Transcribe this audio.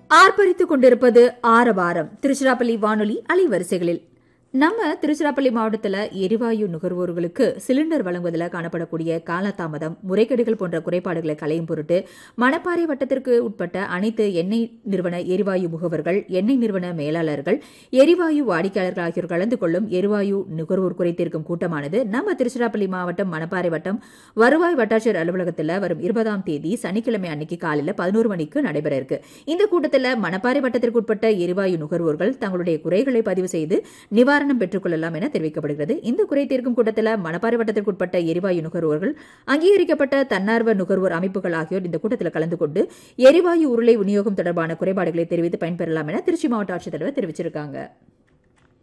ஆர்ப்பரித்துக் கொண்டிருப்பது ஆரவாரம் திருச்சிராப்பள்ளி வானொலி அலைவரிசைகளில் நம்ம திருச்சிராப்பள்ளி மாவட்டத்தில் எரிவாயு நுகர்வோர்களுக்கு சிலிண்டர் வழங்குவதில் காணப்படக்கூடிய காலதாமதம் முறைகேடுகள் போன்ற குறைபாடுகளை களையும் பொருட்டு மணப்பாறை வட்டத்திற்கு உட்பட்ட அனைத்து எண்ணெய் நிறுவன எரிவாயு முகவர்கள் எண்ணெய் நிறுவன மேலாளர்கள் எரிவாயு வாடிக்கையாளர்கள் ஆகியோர் கலந்து கொள்ளும் எரிவாயு நுகர்வோர் குறைத்தீர்க்கும் கூட்டமானது நம்ம திருச்சிராப்பள்ளி மாவட்டம் மணப்பாறை வட்டம் வருவாய் வட்டாட்சியர் அலுவலகத்தில் வரும் இருபதாம் தேதி சனிக்கிழமை அன்னைக்கு காலையில் பதினோரு மணிக்கு நடைபெற இருக்கு இந்த கூட்டத்தில் மணப்பாறை வட்டத்திற்கு உட்பட்ட எரிவாயு நுகர்வோர்கள் தங்களுடைய குறைகளை பதிவு செய்து நிவாரணம் பெற்றுக் கொள்ளலாம் என தெரிவிக்கப்படுகிறது இந்த குறை தீர்க்கும் கூட்டத்தில் மணப்பாறை வட்டத்திற்கு உட்பட்ட எரிவாயு நுகர்வோர்கள் அங்கீகரிக்கப்பட்ட தன்னார்வ நுகர்வோர் அமைப்புகள் ஆகியோர் இந்த கூட்டத்தில் கலந்து கொண்டு எரிவாயு உருளை விநியோகம் தொடர்பான குறைபாடுகளை தெரிவித்து பயன்பெறலாம் என திருச்சி மாவட்ட ஆட்சித்தலைவர் தெரிவிச்சிருக்காங்க